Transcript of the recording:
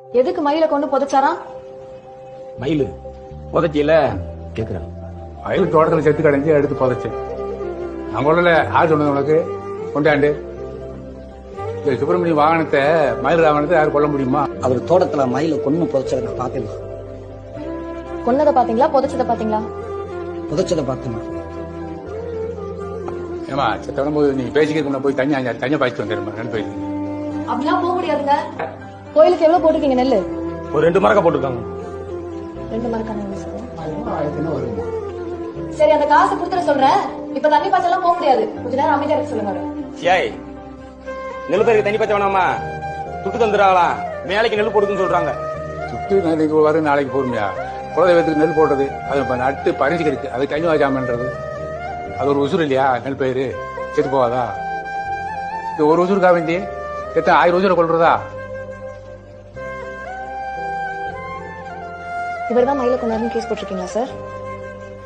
எதுக்கு மயில கொண்டு புதைச்சாராம் மயிலு புதைச்சியில கேக்குறேன் வயல் தோட்டத்துல செத்து கடைஞ்சி எடுத்து புதைச்சேன் நான் கொள்ளல யார் சொன்னது உனக்கு கொண்டாண்டு இந்த சுப்பிரமணிய வாகனத்தை மயில் வாகனத்தை யாரும் கொல்ல முடியுமா அவர் தோட்டத்துல மயில கொன்னு புதைச்சதை நான் பார்த்தேம்மா கொன்னதை பாத்தீங்களா புதைச்சதை பாத்தீங்களா புதைச்சதை பார்த்தேம்மா ஏமா செத்தவன போது நீ பேசிக்கிறதுக்கு போய் தண்ணி அஞ்சு தண்ணி பாய்ச்சி வந்துடுமா ரெண்டு பேருக்கு அப்படிலாம் போக முடியாதுங்க கோயிலுக்கு எவ்வளவு போட்டிருக்கீங்க நெல்லு ஒரு ரெண்டு மரக்கா போட்டிருக்காங்க ரெண்டு மரக்கான சரி அந்த காசை கொடுத்துட சொல்றேன் இப்ப தண்ணி பாய்ச்சலாம் போக முடியாது கொஞ்ச நேரம் அமைதியா இருக்க சொல்லுங்க ஏய் நெல் பயிருக்கு தண்ணி பச்சை வேணாமா துட்டு தந்துடுறாங்களா மேலைக்கு நெல் போடுதுன்னு சொல்றாங்க சுட்டு நாளைக்கு வரும் நாளைக்கு போருமையா குலதெய்வத்துக்கு நெல் போடுறது அது இப்ப நட்டு பறிஞ்சுக்கிறது அது தண்ணி வாஜாமன்றது அது ஒரு உசுறு இல்லையா நெல் பயிர் செத்து போவாதா இது ஒரு உசுருக்கா வேண்டி எத்தனை ஆயிரம் உசுரை கொள்றதா இவர் தான் மயில கொண்டாருன்னு கேஸ் போட்டிருக்கீங்களா சார்